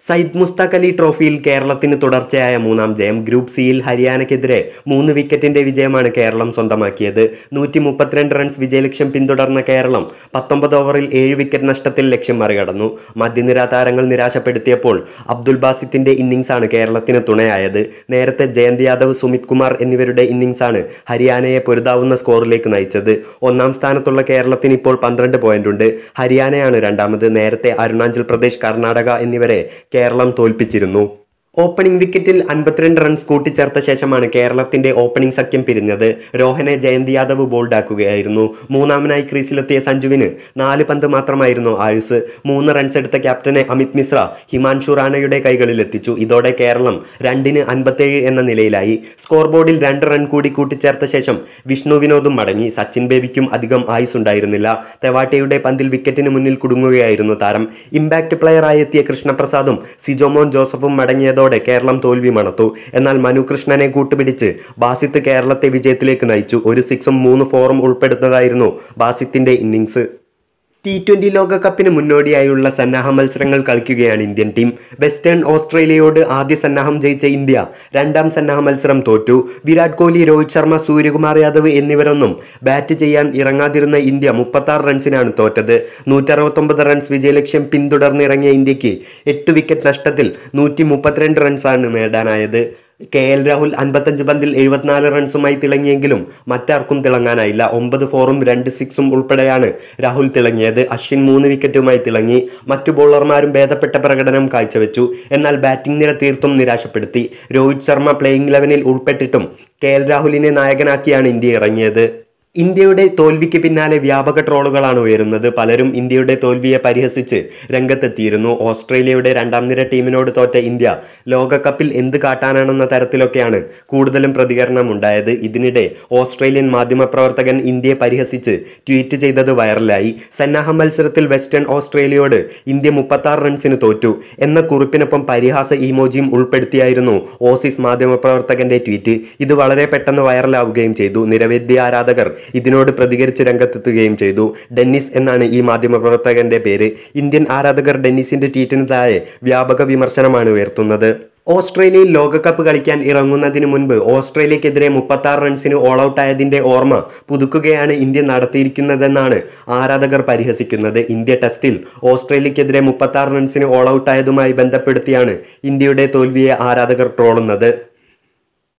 സയ്യിദ് മുസ്താഖ് അലി ട്രോഫിയിൽ കേരളത്തിന് തുടർച്ചയായ മൂന്നാം ജയം ഗ്രൂപ്പ് സിയിൽ ഹരിയാനയ്ക്കെതിരെ മൂന്ന് വിക്കറ്റിന്റെ വിജയമാണ് കേരളം സ്വന്തമാക്കിയത് നൂറ്റി മുപ്പത്തിരണ്ട് റൺസ് വിജയലക്ഷ്യം പിന്തുടർന്ന കേരളം പത്തൊമ്പത് ഓവറിൽ ഏഴ് വിക്കറ്റ് നഷ്ടത്തിൽ ലക്ഷ്യം മറികടന്നു മധ്യനിര താരങ്ങൾ നിരാശപ്പെടുത്തിയപ്പോൾ അബ്ദുൽ ബാസിത്തിന്റെ ഇന്നിംഗ്സാണ് കേരളത്തിന് തുണയായത് നേരത്തെ ജയന്ത് യാദവ് സുമിത് കുമാർ എന്നിവരുടെ ഇന്നിംഗ്സാണ് ഹരിയാനയെ പൊരുതാവുന്ന സ്കോറിലേക്ക് നയിച്ചത് ഒന്നാം സ്ഥാനത്തുള്ള കേരളത്തിന് ഇപ്പോൾ പന്ത്രണ്ട് പോയിന്റുണ്ട് ഹരിയാനയാണ് രണ്ടാമത് നേരത്തെ അരുണാചൽ പ്രദേശ് കർണാടക എന്നിവരെ കേരളം തോൽപ്പിച്ചിരുന്നു ഓപ്പണിംഗ് വിക്കറ്റിൽ അൻപത്തിരണ്ട് റൺസ് കൂട്ടിച്ചേർത്ത ശേഷമാണ് കേരളത്തിന്റെ ഓപ്പണിംഗ് സഖ്യം പിരിഞ്ഞത് രോഹനെ ജയന്ത് യാദവ് ബോൾഡാക്കുകയായിരുന്നു മൂന്നാമനായി ക്രീസിലെത്തിയ സഞ്ജുവിന് നാല് പന്ത് മാത്രമായിരുന്നു ആയുസ് മൂന്ന് റൺസ് എടുത്ത ക്യാപ്റ്റനെ അമിത് മിശ്ര ഹിമാൻഷു റാണയുടെ കൈകളിലെത്തിച്ചു ഇതോടെ കേരളം രണ്ടിന് അൻപത്തേഴ് എന്ന നിലയിലായി സ്കോർ ബോർഡിൽ രണ്ട് റൺ കൂടി കൂട്ടിച്ചേർത്ത ശേഷം വിഷ്ണു വിനോദും മടങ്ങി സച്ചിൻ ബേബിക്കും അധികം ആയുസ് ഉണ്ടായിരുന്നില്ല തെവാട്ടയുടെ പന്തിൽ വിക്കറ്റിന് മുന്നിൽ കുടുങ്ങുകയായിരുന്നു താരം ഇമ്പാക്ട് പ്ലെയറായി എത്തിയ കൃഷ്ണപ്രസാദും സിജോമോൻ ജോസഫും മടങ്ങിയതോടെ കേരളം തോൽവി മണത്തു എന്നാൽ മനു കൃഷ്ണനെ കൂട്ടുപിടിച്ച് ബാസിത്ത് കേരളത്തെ വിജയത്തിലേക്ക് നയിച്ചു ഒരു സിക്സും മൂന്ന് ഫോറും ഉൾപ്പെടുന്നതായിരുന്നു ബാസിത്തിന്റെ ഇന്നിംഗ്സ് ടി ട്വന്റി ലോകകപ്പിന് മുന്നോടിയായുള്ള സന്നാഹ മത്സരങ്ങൾ കളിക്കുകയാണ് ഇന്ത്യൻ ടീം വെസ്റ്റേൺ ഓസ്ട്രേലിയയോട് ആദ്യ സന്നാഹം ജയിച്ച ഇന്ത്യ രണ്ടാം സന്നാഹ മത്സരം തോറ്റു വിരാട് കോഹ്ലി രോഹിത് ശർമ്മ സൂര്യകുമാർ യാദവ് എന്നിവരൊന്നും ബാറ്റ് ചെയ്യാൻ ഇറങ്ങാതിരുന്ന ഇന്ത്യ മുപ്പത്താറ് റൺസിനാണ് തോറ്റത് നൂറ്ററുപത്തൊമ്പത് റൺസ് വിജയലക്ഷ്യം പിന്തുടർന്നിറങ്ങിയ ഇന്ത്യക്ക് എട്ട് വിക്കറ്റ് നഷ്ടത്തിൽ നൂറ്റി മുപ്പത്തിരണ്ട് റൺസാണ് നേടാനായത് കെ എൽ രാഹുൽ അൻപത്തഞ്ച് പന്തിൽ എഴുപത്തിനാല് റൺസുമായി തിളങ്ങിയെങ്കിലും മറ്റാർക്കും തിളങ്ങാനായില്ല ഒമ്പത് ഫോറും രണ്ട് സിക്സും ഉൾപ്പെടെയാണ് രാഹുൽ തിളങ്ങിയത് അശ്വിൻ മൂന്ന് വിക്കറ്റുമായി തിളങ്ങി മറ്റു ബോളർമാരും ഭേദപ്പെട്ട പ്രകടനം കാഴ്ചവെച്ചു എന്നാൽ ബാറ്റിംഗ് നിര തീർത്തും നിരാശപ്പെടുത്തി രോഹിത് ശർമ്മ പ്ലേയിംഗ് ലെവനിൽ ഉൾപ്പെട്ടിട്ടും കെ എൽ രാഹുലിനെ നായകനാക്കിയാണ് ഇന്ത്യ ഇറങ്ങിയത് ഇന്ത്യയുടെ തോൽവിക്ക് പിന്നാലെ വ്യാപക ട്രോളുകളാണ് ഉയരുന്നത് പലരും ഇന്ത്യയുടെ തോൽവിയെ പരിഹസിച്ച് രംഗത്തെത്തിയിരുന്നു ഓസ്ട്രേലിയയുടെ രണ്ടാം നിര ടീമിനോട് തോറ്റ ഇന്ത്യ ലോകകപ്പിൽ എന്ത് കാട്ടാനാണെന്ന തരത്തിലൊക്കെയാണ് കൂടുതലും പ്രതികരണം ഉണ്ടായത് ഇതിനിടെ ഓസ്ട്രേലിയൻ മാധ്യമപ്രവർത്തകൻ ഇന്ത്യയെ പരിഹസിച്ച് ട്വീറ്റ് ചെയ്തത് വൈറലായി സന്നാഹ മത്സരത്തിൽ വെസ്റ്റേൺ ഓസ്ട്രേലിയയോട് ഇന്ത്യ മുപ്പത്താറ് റൺസിന് തോറ്റു എന്ന കുറിപ്പിനൊപ്പം പരിഹാസ ഇമോജിയും ഉൾപ്പെടുത്തിയായിരുന്നു ഓസീസ് മാധ്യമപ്രവർത്തകന്റെ ട്വീറ്റ് ഇത് വളരെ പെട്ടെന്ന് വൈറലാവുകയും ചെയ്തു നിരവധി ആരാധകർ ഇതിനോട് പ്രതികരിച്ച് രംഗത്തെത്തുകയും ചെയ്തു ഡെന്നിസ് എന്നാണ് ഈ മാധ്യമപ്രവർത്തകന്റെ പേര് ഇന്ത്യൻ ആരാധകർ ഡെന്നിസിന്റെ ട്വീറ്റിന് താഴെ വ്യാപക വിമർശനമാണ് ഉയർത്തുന്നത് ഓസ്ട്രേലിയയിൽ ലോകകപ്പ് കളിക്കാൻ ഇറങ്ങുന്നതിന് മുൻപ് ഓസ്ട്രേലിയക്കെതിരെ മുപ്പത്തി റൺസിന് ഓൾ ഔട്ടായതിന്റെ ഓർമ്മ പുതുക്കുകയാണ് ഇന്ത്യ നടത്തിയിരിക്കുന്നതെന്നാണ് ആരാധകർ പരിഹസിക്കുന്നത് ഇന്ത്യ ടെസ്റ്റിൽ ഓസ്ട്രേലിയക്കെതിരെ മുപ്പത്തി റൺസിന് ഓൾ ഔട്ടായതുമായി ബന്ധപ്പെടുത്തിയാണ് ഇന്ത്യയുടെ തോൽവിയെ ആരാധകർ ട്രോളുന്നത്